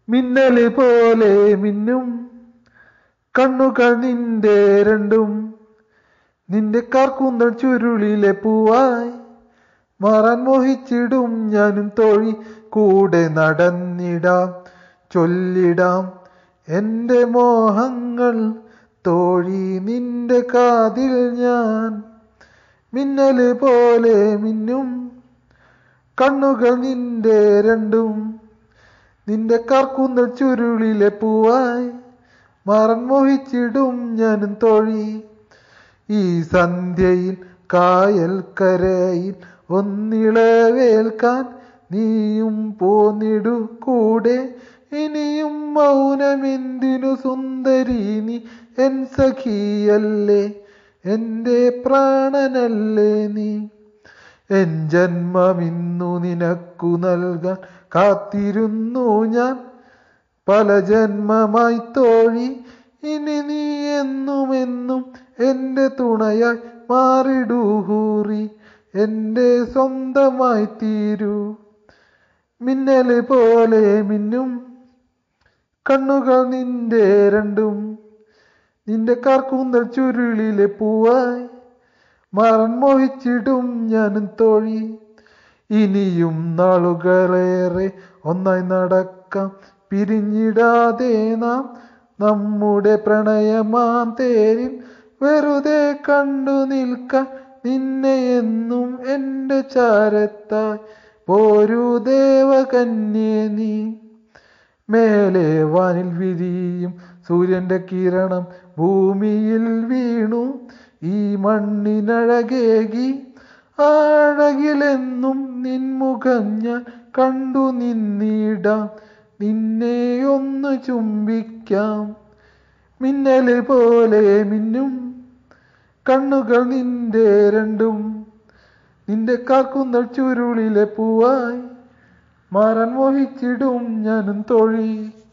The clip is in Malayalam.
മിന്നല് പോലെ മിന്നും കണ്ണുകൾ നിന്റെ രണ്ടും നിന്റെ കാർക്കൂന്തൽ ചുരുളിലെ പൂവായി മാറാൻ മോഹിച്ചിടും ഞാനും തോഴി കൂടെ നടന്നിടാം ചൊല്ലിടാം എൻ്റെ മോഹങ്ങൾ തോഴി നിന്റെ കാതിൽ ഞാൻ മിന്നല് പോലെ മിന്നും കണ്ണുകൾ നിന്റെ രണ്ടും നിന്റെ കാർക്കൂന്തൽ ചുരുളിലെ പൂവായി മാറാൻ മോഹിച്ചിടും ഞാനും തോഴി ഈ സന്ധ്യയിൽ കായൽ കരയിൽ ഒന്നിളവേൽക്കാൻ നീയും പോന്നിടു കൂടെ ഇനിയും മൗനമെന്തിനു സുന്ദരി നീ എൻ സഖിയല്ലേ എൻ്റെ പ്രാണനല്ലേ നീ എൻ ജന്മമിന്നു നിനക്കു നൽകാൻ കാത്തിരുന്നു ഞാൻ പല ജന്മമായി തോഴി ഇനി നീ എന്നും എന്നും എൻ്റെ തുണയായി മാറിടൂഹൂറി എൻ്റെ സ്വന്തമായി തീരൂ മിന്നല് പോലെ മിന്നും കണ്ണുകൾ നിന്റെ രണ്ടും നിന്റെ കാർക്കൂന്തൽ ചുരുളിലെ പൂവായി മാറാൻ മോഹിച്ചിടും ഞാനും തോഴി ഇനിയും നാളുകളേറെ ഒന്നായി നടക്കാം പിരിഞ്ഞിടാതെ നാം നമ്മുടെ പ്രണയമാം തേരിൽ വെറുതെ കണ്ടു നിൽക്കാൻ നിന്നെ എന്നും എൻ്റെ ചാരത്തായി പോരു ദേവകന്യേ നീ മേലെ വാനിൽ വിരിയും സൂര്യന്റെ കിരണം ഭൂമിയിൽ വീണു ഈ മണ്ണിനഴകേകി അഴകിലെന്നും നിൻമുഖം ഞാൻ കണ്ടു നിന്നിടാം നിന്നെ ഒന്ന് ചുംബിക്കാം മിന്നല് പോലെ മിന്നും കണ്ണുകൾ നിന്റെ രണ്ടും നിന്റെ കാക്കുന്നൽ ചുരുളിലെ പൂവായി മാറാൻ മോഹിച്ചിടും ഞാനും തൊഴി